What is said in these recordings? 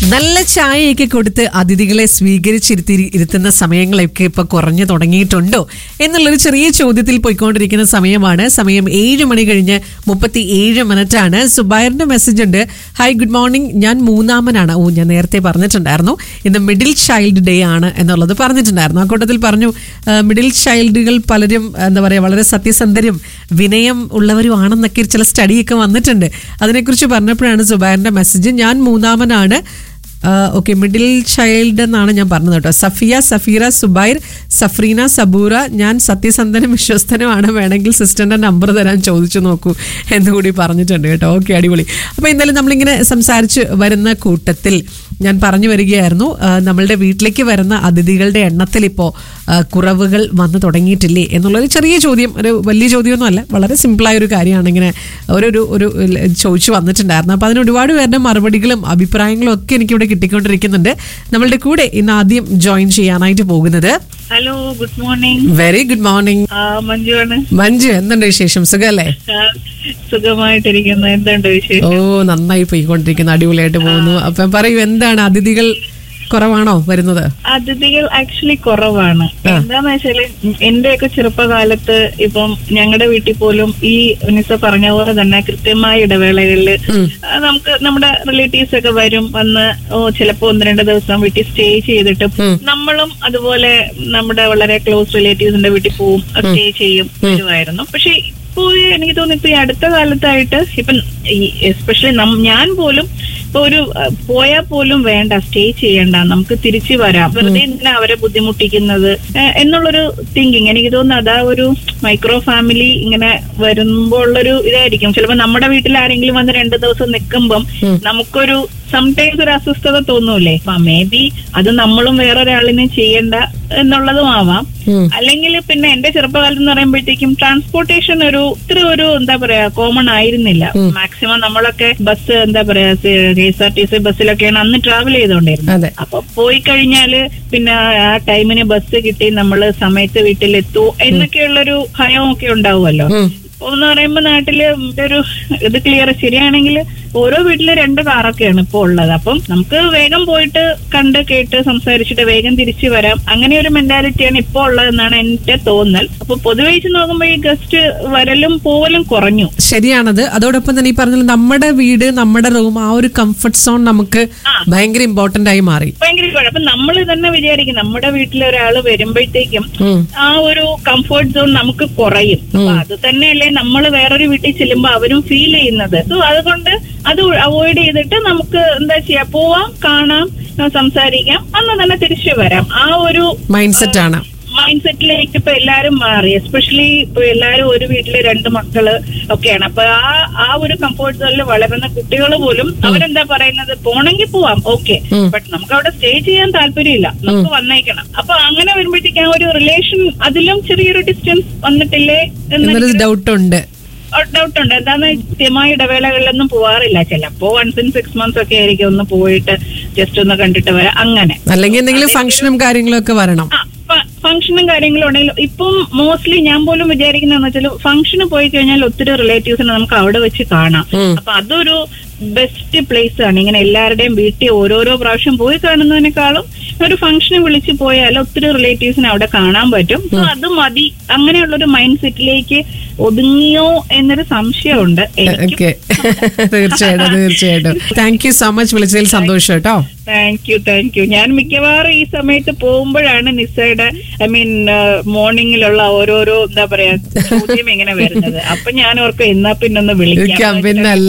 നല്ല ചായയൊക്കെ കൊടുത്ത് അതിഥികളെ സ്വീകരിച്ചിരുത്തി ഇരുത്തുന്ന സമയങ്ങളൊക്കെ ഇപ്പൊ കുറഞ്ഞു തുടങ്ങിയിട്ടുണ്ടോ എന്നുള്ളൊരു ചെറിയ ചോദ്യത്തിൽ പോയിക്കൊണ്ടിരിക്കുന്ന സമയമാണ് സമയം ഏഴ് മണി കഴിഞ്ഞ് മുപ്പത്തി ഏഴ് മിനിറ്റ് ആണ് സുബൈറിന്റെ മെസ്സേജ് ഉണ്ട് ഹായ് ഗുഡ് മോർണിംഗ് ഞാൻ മൂന്നാമനാണ് ഓ ഞാൻ നേരത്തെ പറഞ്ഞിട്ടുണ്ടായിരുന്നു ഇന്ന് മിഡിൽ ചൈൽഡ് ഡേ ആണ് എന്നുള്ളത് പറഞ്ഞിട്ടുണ്ടായിരുന്നു ആ കൂട്ടത്തിൽ പറഞ്ഞു മിഡിൽ ചൈൽഡുകൾ പലരും എന്താ പറയുക വളരെ സത്യസന്ധരും വിനയം ഉള്ളവരും ആണെന്നൊക്കെ ചില സ്റ്റഡിയൊക്കെ വന്നിട്ടുണ്ട് അതിനെക്കുറിച്ച് പറഞ്ഞപ്പോഴാണ് സുബൈറിന്റെ മെസ്സേജ് ഞാൻ മൂന്നാമനാണ് ഓക്കെ മിഡിൽ ചൈൽഡ് എന്നാണ് ഞാൻ പറഞ്ഞത് കേട്ടോ സഫിയ സഫീറ സുബൈർ സഫ്രീന സബൂറ ഞാൻ സത്യസന്ധനും വിശ്വസ്തനുമാണ് വേണമെങ്കിൽ സിസ്റ്ററിന്റെ നമ്പർ തരാൻ ചോദിച്ചു നോക്കൂ എന്നുകൂടി പറഞ്ഞിട്ടുണ്ട് കേട്ടോ ഓക്കെ അടിപൊളി അപ്പോൾ എന്തായാലും നമ്മളിങ്ങനെ സംസാരിച്ച് വരുന്ന കൂട്ടത്തിൽ ഞാൻ പറഞ്ഞു വരികയായിരുന്നു ആ, നമ്മളുടെ വീട്ടിലേക്ക് വരുന്ന അതിഥികളുടെ എണ്ണത്തിൽ ഇപ്പോൾ കുറവുകൾ വന്നു തുടങ്ങിയിട്ടില്ലേ എന്നുള്ളൊരു ചെറിയ ചോദ്യം ഒരു വലിയ ചോദ്യമൊന്നും അല്ല വളരെ സിമ്പിളായ ഒരു കാര്യമാണ് ഇങ്ങനെ ഒരു ഒരു ഒരു ചോദിച്ചു വന്നിട്ടുണ്ടായിരുന്നു അപ്പോൾ അതിന് ഒരുപാട് പേരുടെ മറുപടികളും അഭിപ്രായങ്ങളും ഒക്കെ എനിക്കിവിടെ കിട്ടിക്കൊണ്ടിരിക്കുന്നുണ്ട് നമ്മളുടെ കൂടെ ഇന്ന് ആദ്യം ജോയിൻ ചെയ്യാനായിട്ട് പോകുന്നത് hello good morning very good morning ആ മഞ്ജുവാണ് മഞ്ജു എന്തുണ്ട് വിശേഷം സുഖല്ലേ ആ, സുഖമായിട്ടിരിക്കുന്നു എന്തുണ്ട് വിശേഷം ഓ നന്നായി പോയിക്കൊണ്ടിരിക്കുന്നു അടിപൊളിയായിട്ട് പോകുന്നു അപ്പം പറയൂ എന്താണ് അതിഥികൾ കുറവാണോ വരുന്നത് അതിഥികൾ ആക്ച്വലി കുറവാണ് എന്താന്ന് വെച്ചാല് എന്റെയൊക്കെ ചെറുപ്പകാലത്ത് ഇപ്പം ഞങ്ങളുടെ വീട്ടിൽ പോലും ഈ നിസ പറഞ്ഞ പോലെ തന്നെ കൃത്യമായ ഇടവേളകളിൽ നമുക്ക് നമ്മുടെ റിലേറ്റീവ്സ് ഒക്കെ വരും വന്ന് ഓ ചിലപ്പോ ഒന്ന് രണ്ട് ദിവസം വീട്ടിൽ സ്റ്റേ ചെയ്തിട്ട് നമ്മളും അതുപോലെ നമ്മുടെ വളരെ ക്ലോസ് റിലേറ്റീവ്സിന്റെ വീട്ടിൽ പോവും സ്റ്റേ ചെയ്യും വരുമായിരുന്നു പക്ഷെ ഇപ്പോ എനിക്ക് തോന്നുന്നു ഇപ്പൊ ഈ അടുത്ത കാലത്തായിട്ട് ഇപ്പം എസ്പെഷ്യലി ഞാൻ പോലും ഇപ്പൊ ഒരു അഹ്, പോയാൽ പോലും വേണ്ട സ്റ്റേ ചെയ്യണ്ട നമുക്ക് തിരിച്ചു വരാം വെറുതെ എന്തിനാ അവരെ ബുദ്ധിമുട്ടിക്കുന്നത് ഏഹ്, എന്നുള്ളൊരു തിങ്കിങ് എനിക്ക് തോന്നുന്നു അതാ ഒരു മൈക്രോ ഫാമിലി ഇങ്ങനെ വരുമ്പോൾ ഉള്ളൊരു ഇതായിരിക്കും ചിലപ്പോ നമ്മുടെ വീട്ടിൽ ആരെങ്കിലും വന്ന് രണ്ടു ദിവസം നിൽക്കുമ്പം നമുക്കൊരു സംടൈംസ് ഒരു അസ്വസ്ഥത തോന്നൂലേ അപ്പൊ മേ ബി അത് നമ്മളും വേറൊരാളിനെ ചെയ്യണ്ട എന്നുള്ളതും ആവാം അല്ലെങ്കിൽ പിന്നെ എന്റെ ചെറുപ്പകാലത്ത് എന്ന് പറയുമ്പോഴത്തേക്കും ട്രാൻസ്പോർട്ടേഷൻ ഒരു ഇത്ര ഒരു എന്താ പറയാ കോമൺ ആയിരുന്നില്ല മാക്സിമം നമ്മളൊക്കെ ബസ് എന്താ പറയാ K S R T C ബസ്സിലൊക്കെയാണ് അന്ന് ട്രാവൽ ചെയ്തുകൊണ്ടിരുന്നത് അതെ അപ്പൊ പോയി കഴിഞ്ഞാല് പിന്നെ ആ ടൈമിന് ബസ് കിട്ടി നമ്മള് സമയത്ത് വീട്ടിലെത്തൂ എന്നൊക്കെയുള്ളൊരു ഭയമൊക്കെ ഉണ്ടാവുമല്ലോ ഉം. ഇപ്പൊ എന്ന് പറയുമ്പോ നാട്ടില് ഒരു ഇത് ക്ലിയർ ശരിയാണെങ്കിൽ ഓരോ വീട്ടില് രണ്ട് കാറൊക്കെയാണ് ഇപ്പൊ ഉള്ളത് അപ്പം നമുക്ക് വേഗം പോയിട്ട് കണ്ട് കേട്ട് സംസാരിച്ചിട്ട് വേഗം തിരിച്ചു വരാം അങ്ങനെ ഒരു മെന്റാലിറ്റിയാണ് ഇപ്പൊ ഉള്ളതെന്നാണ് എന്റെ തോന്നൽ അപ്പൊ പൊതുവെ വെച്ച് നോക്കുമ്പോ ഈ ഗസ്റ്റ് വരലും പോവലും കുറഞ്ഞു ശരിയാണത് അതോടൊപ്പം തന്നെ ഈ പറഞ്ഞ നമ്മുടെ വീട് നമ്മുടെ റൂം ആ ഒരു കംഫർട്ട് സോൺ നമുക്ക് ഭയങ്കര ഇമ്പോർട്ടന്റ് ആയി മാറി ഭയങ്കര കുഴപ്പം അപ്പൊ നമ്മൾ തന്നെ വിചാരിക്കും നമ്മുടെ വീട്ടിൽ ഒരാൾ വരുമ്പോഴത്തേക്കും ഉം. ആ ഒരു കംഫർട്ട് സോൺ നമുക്ക് കുറയും അപ്പൊ അത് തന്നെയല്ലേ നമ്മൾ വേറൊരു വീട്ടിൽ ചെല്ലുമ്പോ അവരും ഫീൽ ചെയ്യുന്നത് സോ അതുകൊണ്ട് അത് അവോയ്ഡ് ചെയ്തിട്ട് നമുക്ക് എന്താ ചെയ്യാ പോവാം കാണാം ആ, സംസാരിക്കാം അന്ന് തന്നെ തിരിച്ചു വരാം ആ ഒരു മൈൻഡ് സെറ്റ് ആണ് മൈൻഡ് സെറ്റിലേക്ക് ഇപ്പൊ എല്ലാരും മാറി എസ്പെഷ്യലി ഇപ്പൊ എല്ലാരും ഒരു വീട്ടില് രണ്ട് മക്കള് ഒക്കെയാണ് അപ്പൊ ആ ആ ഒരു കംഫോർട്ട് സോണിൽ വളരുന്ന കുട്ടികൾ പോലും അവരെന്താ പറയുന്നത് പോണെങ്കിൽ പോവാം ഓക്കെ ബട്ട് നമുക്ക് അവിടെ സ്റ്റേ ചെയ്യാൻ താല്പര്യമില്ല നമുക്ക് വന്നേക്കണം അപ്പൊ അങ്ങനെ വരുമ്പോഴത്തേക്ക് ആ ഒരു റിലേഷൻ അതിലും ചെറിയൊരു ഡിസ്റ്റൻസ് വന്നിട്ടില്ലേ എന്ന് എന്നൊരു ഡൗട്ട് ഉണ്ട് ഡൗട്ട് ഉണ്ട് എന്താന്ന് കൃത്യമായ ഇടവേളകളിലൊന്നും പോവാറില്ല ചിലപ്പോ വൺസ് ഇൻ സിക്സ് മന്ത്സ് ഒക്കെ ആയിരിക്കും ഒന്ന് പോയിട്ട് ജസ്റ്റ് ഒന്ന് കണ്ടിട്ട് വരാം അങ്ങനെ അല്ലെങ്കിൽ എന്തെങ്കിലും ഫംഗ്ഷനും കാര്യങ്ങളും ഒക്കെ വരണം ആ ഫ- ഫംഗ്ഷനും കാര്യങ്ങളും ഉണ്ടെങ്കിലും ഇപ്പം മോസ്റ്റ്ലി ഞാൻ പോലും വിചാരിക്കുന്നതെന്ന് വെച്ചാൽ ഫംഗ്ഷന് പോയി കഴിഞ്ഞാൽ ഒത്തിരി റിലേറ്റീവ്സിനെ നമുക്ക് അവിടെ വെച്ച് കാണാം അപ്പൊ അതൊരു ബെസ്റ്റ് പ്ലേസ് ആണ് ഇങ്ങനെ എല്ലാവരുടെയും വീട്ടിൽ ഓരോരോ പ്രാവശ്യം പോയി കാണുന്നതിനേക്കാളും ഒരു ഫംഗ്ഷന് വിളിച്ച് പോയാൽ ഒത്തിരി റിലേറ്റീവ്സിനെ അവിടെ കാണാൻ പറ്റും അപ്പൊ അത് മതി അങ്ങനെയുള്ള ഒരു മൈൻഡ് സെറ്റിലേക്ക് ഒതുങ്ങിയോ എന്നൊരു സംശയമുണ്ട് എനിക്ക് ഓക്കെ തീർച്ചയായിട്ടും തീർച്ചയായിട്ടും താങ്ക് യു സോ മച്ച് വിളിച്ചതിൽ സന്തോഷം കേട്ടോ താങ്ക് യു താങ്ക് യു ഞാൻ മിക്കവാറും ഈ സമയത്ത് പോകുമ്പോഴാണ് നിസയുടെ ഐ മീൻ മോർണിംഗിലുള്ള ഓരോരോ എന്താ പറയാ ചോദ്യം ഇങ്ങനെ വരുന്നത് അപ്പൊ ഞാൻ ഓർക്കും എന്നാ പിന്നെ ഒന്ന് വിളിക്കാം വിളിക്കാം പിന്നല്ല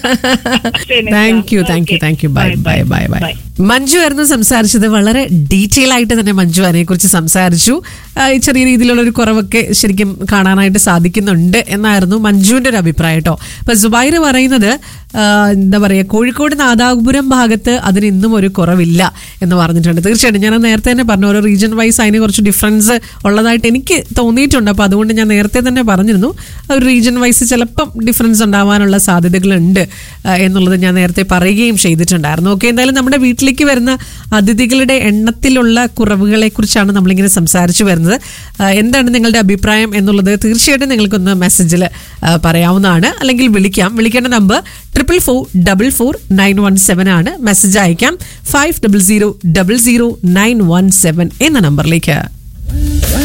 ശരി, thank you thank you Okay. Thank you bye Bye, bye bye bye. Bye Bye. Manju ആയിരുന്നു സംസാരിച്ചത് വളരെ ഡീറ്റെയിൽ ആയിട്ട് തന്നെ മഞ്ജു അതിനെ കുറിച്ച് സംസാരിച്ചു ആ, ഈ ചെറിയ രീതിയിലുള്ള ഒരു കുറവൊക്കെ ശരിക്കും കാണാനായിട്ട് സാധിക്കുന്നുണ്ട് എന്നായിരുന്നു മഞ്ജുവിന്റെ ഒരു അഭിപ്രായം കേട്ടോ അപ്പൊ സുബൈർ പറയുന്നത് ആ, എന്താ പറയാ കോഴിക്കോട് നാദാപുരം ഭാഗത്ത് അതിന് ഇന്നും ഒരു കുറവില്ല എന്ന് പറഞ്ഞിട്ടുണ്ട് തീർച്ചയായിട്ടും ഞാൻ നേരത്തെ തന്നെ പറഞ്ഞു ഓരോ റീജിയൻ വൈസ് അതിന് കുറച്ച് ഡിഫറൻസ് ഉള്ളതായിട്ട് എനിക്ക് തോന്നിയിട്ടുണ്ട് അപ്പൊ അതുകൊണ്ട് ഞാൻ നേരത്തെ തന്നെ പറഞ്ഞിരുന്നു ഒരു റീജിയൻ വൈസ് ചിലപ്പം ഡിഫറൻസ് ഉണ്ടാവാനുള്ള സാധ്യതകളുണ്ട് ആ, എന്നുള്ളത് ഞാൻ നേരത്തെ പറയുകയും ചെയ്തിട്ടുണ്ടായിരുന്നു ഓക്കെ എന്തായാലും നമ്മുടെ വീട്ടിലേക്ക് വരുന്ന അതിഥികളുടെ എണ്ണത്തിലുള്ള കുറവുകളെ കുറിച്ചാണ് നമ്മളിങ്ങനെ സംസാരിച്ചു വരുന്നത് ആ, എന്താണ് നിങ്ങളുടെ അഭിപ്രായം എന്നുള്ളത് തീർച്ചയായിട്ടും നിങ്ങൾക്കൊന്ന് മെസ്സേജിൽ പറയാവുന്നതാണ് അല്ലെങ്കിൽ വിളിക്കാം വിളിക്കേണ്ട number triple four double four nine one seven ആണ് മെസ്സേജ് അയക്കാം five double zero double zero nine one seven എന്ന നമ്പറിലേക്ക്